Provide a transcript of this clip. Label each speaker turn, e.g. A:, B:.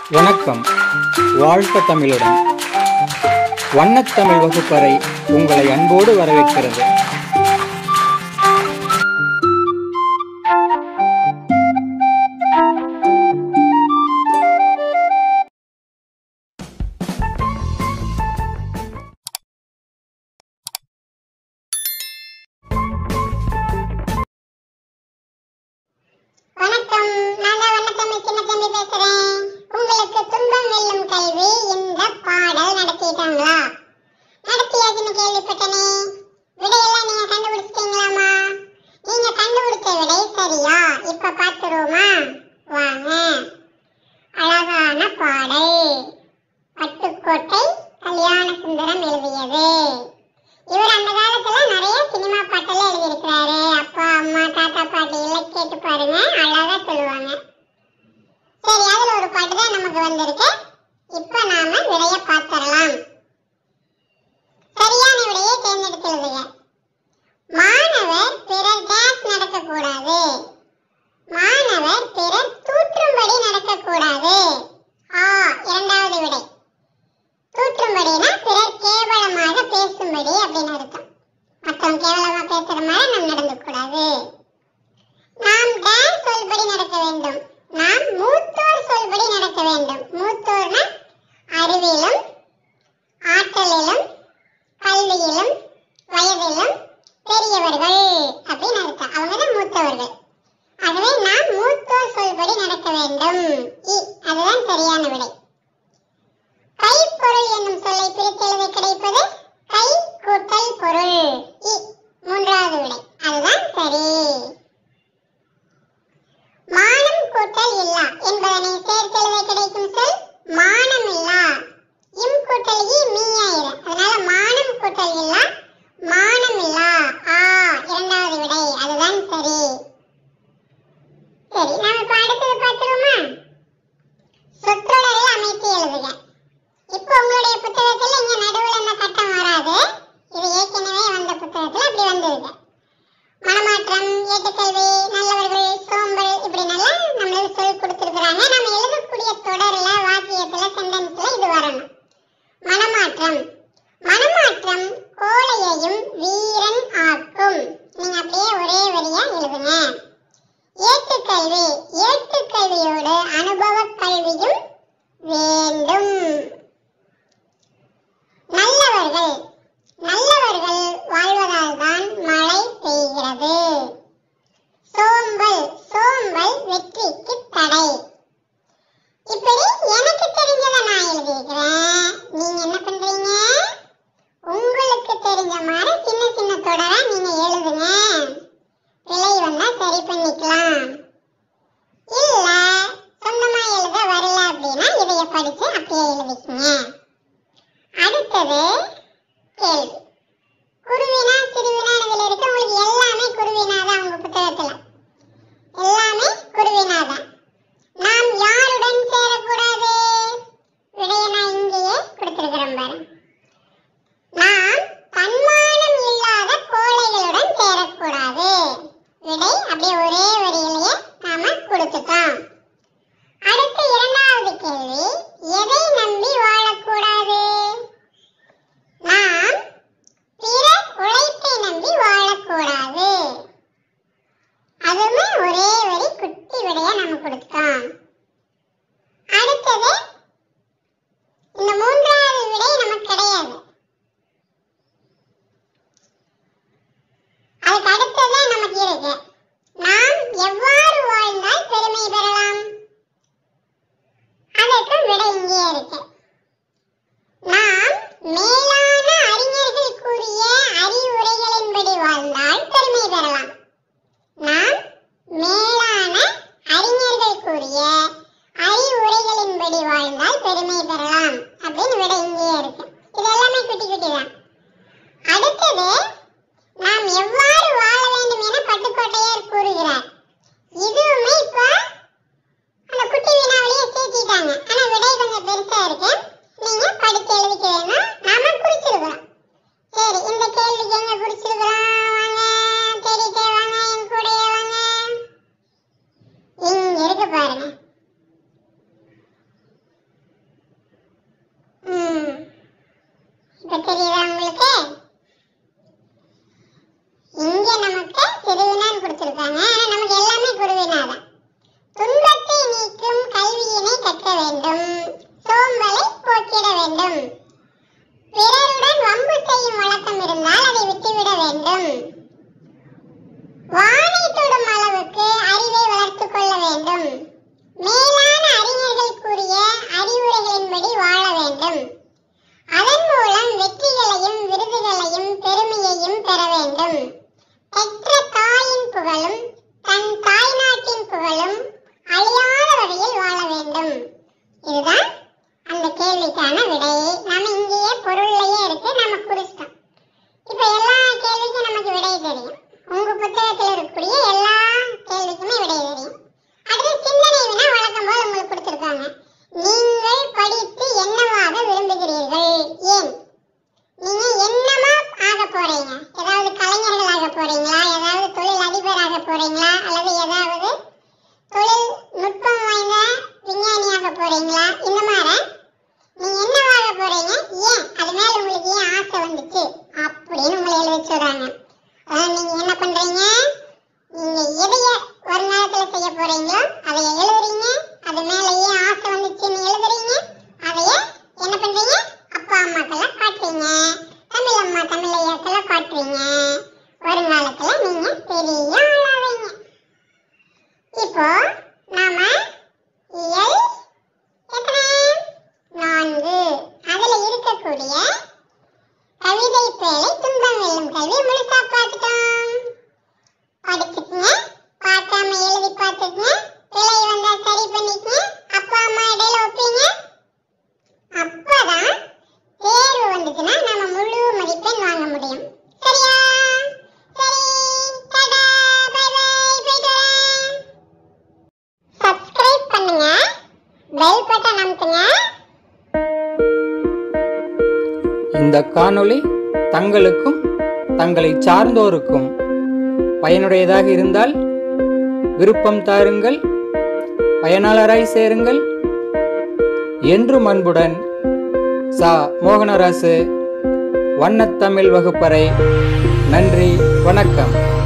A: வணக்கம் வாழ்க தமிழுடன் வண்ணத்தமிழ் வகுப்பறை உங்களை அன்போடு வரவேற்கிறது
B: வணக்கம் நான் தான் வண்ணத்தமிழ் சின்ன தம்பி பேசுறேன் உங்களுக்கு துன்பம் வெல்லும் கல்வி இந்த பாடல் நடத்திட்டாங்களா நடத்தியாச்சுன்னு கேள்விப்பட்டனே விடையெல்லாம் நீங்க கண்டுபிடிச்சிட்டீங்களாமா நீங்க கண்டுபிடிச்ச விடை சரியா இப்ப பாத்துருவோமா வாங்க அழகான பாடல் பட்டுக்கோட்டை கல்யாண சுந்தரம் எழுதியது இவர் அந்த காலத்துல நிறைய சினிமா பாட்டெல்லாம் எழுதியிருக்கிறாரு அப்பா அம்மா தாத்தா பாட்டி எல்லாம் கேட்டு பாருங்க அழகா சொல்லுவாங்க சரி அதுல ஒரு பாட்டு தான் நமக்கு வந்திருக்கு இப்ப நாம விடைய பார்த்துடலாம் சரியான விடையை தேர்ந்தெடுத்து எழுதுக மாணவர் பிறர் டேஸ் நடக்கக்கூடாது மாணவர் பிறர் தூற்றும்படி நடக்கக்கூடாது ஆ இரண்டாவது விடை தூற்றும்படினா பிறர் கேவலமாக பேசும்படி அப்படின்னு அர்த்தம் மற்றவங்க கேவலமா பேசுற மாதிரி நாம் நடந்து கூடாது நாம் டான்ஸ் சொல்படி நடக்க வேண்டும் நாம் மூத்தோர் சொல்படி நடக்க வேண்டும் மூத்தோர்னா அறிவிலும் ஆற்றலிலும் கல்வியிலும் வயதிலும் பெரியவர்கள் அப்படின்னு அர்த்தம் அவங்க தான் மூத்தவர்கள் ஆகவே நாம் மூத்தோர் சொல்படி நடக்க வேண்டும் இ அதுதான் சரியான விடை கைப்பொருள் என்னும் சொல்லை பிரித்தெழுத கிடைப்பது கை கூட்டல் பொருள் இ மூன்றாவது விடை அதுதான் சரி மானம் கூட்டல் இல்லா என்பதனை சேர்த்தெழுத கிடைக்கும் சொல் மானம் இல்லா இம் கூட்டல் இ மீ ஆயிரும் அதனால மானம் கூட்டல் இல்லா மானம் இல்லா ஆ இரண்டாவது விடை அதுதான் சரி சரி நாம இப்ப அடுத்தது பார்த்துருவோமா சொற்றொடரை அமைத்து எழுதுக இப்போ உங்களுடைய புத்தகத்துல இங்க நடுவுல இந்த கட்டம் வராது இது ஏற்கனவே வந்த புத்தகத்துல அப்படி வந்திருக்கு மனமாற்றம் ஏட்டுக்கல்வி நல்லவர்கள் சோம்பல் இப்படி நல்லா நம்மளுக்கு சொல்லி கொடுத்துருக்குறாங்க நம்ம எழுதக்கூடிய தொடர்ல வாக்கியத்துல சென்டென்ஸ்ல இது வரணும் மனமாற்றம் மனமாற்றம் கோழையையும் வீரன் ஆக்கும் நீங்க அப்படியே ஒரே வரியா எழுதுங்க ஏட்டுக்கல்வி ஏட்டுக்கல்வியோடு அனுபவ கல்வியும் வேண்டும் நல்லவர்கள் நல்லவர்கள் வாழ்வதால் தான் மழை பெய்கிறது சோம்பல் சோம்பல் வெற்றிக்கு தடை இப்படி எனக்கு தெரிஞ்சதை நான் எழுதியிருக்கிறேன் நீங்க என்ன பண்றீங்க உங்களுக்கு தெரிஞ்ச மாதிரி சின்ன சின்ன தொடரா நீங்க எழுதுங்க பிழை வந்தா சரி பண்ணிக்கலாம் இல்ல சொந்தமா எழுத வரல அப்படின்னா இதைய படிச்சு அப்படியே எழுதிக்கங்க அடுத்தது கேள்வி குருவினா சிறுவினானதுல இருக்கு உங்களுக்கு எல்லாமே குருவினா தான் உங்க புத்தகத்துல எல்லாமே குருவினா தான் நாம் யாருடன் சேரக்கூடாது விடையை நான் இங்கேயே கொடுத்திருக்கிறேன் பாருங்க நாம் தன்மானம் இல்லாத கோழைகளுடன் சேரக்கூடாது விடை அப்படியே ஒரே வரியிலேயே நாம கொடுத்துட்டோம் அடுத்த இரண்டாவது கேள்வி எதை நம்பி வாழக்கூடாது நாம் பிறர் உழைப்பை நம்பி வாழக்கூடாது அதுவுமே ஒரே வரி குட்டி விடைய நம்ம கொடுத்தோம் அடுத்தது இந்த மூன்றாவது விடை நமக்கு கிடையாது அதுக்கு அடுத்ததான் நமக்கு இருக்கு நாம் எவ்வாறு வாழ்ந்தால் பெருமை பெறலாம் அதற்கு விடை இங்கே இருக்கு நாம் மேலான அறிஞர்கள் கூறிய அறிவுரைகளின்படி வாழ்ந்தால் பெருமை பெறலாம் நாம் மேலான அறிஞர்கள் கூறிய அறிவுரைகளின்படி வாழ்ந்தால் பெருமை பெறலாம் அப்படின்னு விடை இங்கேயே இருக்கு இது எல்லாமே குட்டி குட்டி தான் அடுத்தது நாம் எவ்வாறு வாழ வேண்டும் என பட்டுக்கோட்டையார் கூறுகிறார் இதுவுமே இப்ப அந்த குட்டி வினாவிலேயே சேர்த்திட்டாங்க ஆனா விடை கொஞ்சம் பெருசா இருக்கு நீங்க படிச்சு எழுதிக்க வேணும் நாம குறிச்சிருக்கிறோம் சரி இந்த கேள்விக்கு எங்க குறிச்சிருக்கிறோம் வாங்க தேடிட்டே வாங்க என் கூடயே வாங்க இங்க இருக்கு பாருங்க சரியான விடையை நாம இங்கேயே பொருள்லயே இருக்கு நம்ம குறிச்சிட்டோம் இப்ப எல்லா கேள்விக்கும் நமக்கு விடை தெரியும் உங்க புத்தகத்துல இருக்கக்கூடிய எல்லா கேள்விக்குமே விடை தெரியும் அடுத்து சிந்தனை வினா வழக்கம் போல உங்களுக்கு கொடுத்திருக்காங்க நீங்கள் படித்து என்னவாக விரும்புகிறீர்கள் ஏன் நீங்க என்னமா ஆக போறீங்க ஏதாவது கலைஞர்கள் ஆக போறீங்களா ஏதாவது தொழில் அதிபராக போறீங்களா அல்லது ஏதாவது தொழில் நுட்பம் வாய்ந்த விஞ்ஞானியாக போறீங்களா இந்த மாதிரி நீங்க என்னவாக போறீங்க ஏன் அது மேல உங்களுக்கு ஏன் ஆசை வந்துச்சு அப்படின்னு உங்களை எழுத சொல்றாங்க அதாவது நீங்க என்ன பண்றீங்க நீங்க எதைய வருங்காலத்துல செய்ய போறீங்களோ அதைய எழுதுறீங்க அது மேல ஏன் ஆசை வந்துச்சுன்னு எழுதுறீங்க அதைய என்ன பண்றீங்க அப்பா அம்மாக்கெல்லாம் காட்டுறீங்க தமிழ் அம்மா தமிழ் ஐயாக்கெல்லாம் காட்டுறீங்க வருங்காலத்துல நீங்க பெரிய ஆளாவீங்க இப்போ நாம இயல் எத்தனை நான்கு அதுல இருக்கக்கூடிய கவிதை பேழை துன்பம் வெல்லும் கல்வி முழுசா பார்த்துட்டோம் படிச்சுக்குங்க பார்க்காம எழுதி பார்த்துக்குங்க பிழை வந்தா சரி பண்ணிக்குங்க அப்பா அம்மா இடையில ஒப்பீங்க அப்பதான் தேர்வு வந்துச்சுன்னா நம்ம முழு மதிப்பெண் வாங்க முடியும் சரியா சரி டாடா பை பை போயிட்டு வரேன் சப்ஸ்கிரைப் பண்ணுங்க பெல் பட்டன் அமுத்துங்க
A: இந்த காணொளி தங்களுக்கும் தங்களை சார்ந்தோருக்கும் பயனுடையதாக இருந்தால் விருப்பம் தாருங்கள் பயனாளராய் சேருங்கள் என்றும் அன்புடன் சா மோகனராசு வண்ணத்தமிழ் வகுப்பறை நன்றி வணக்கம்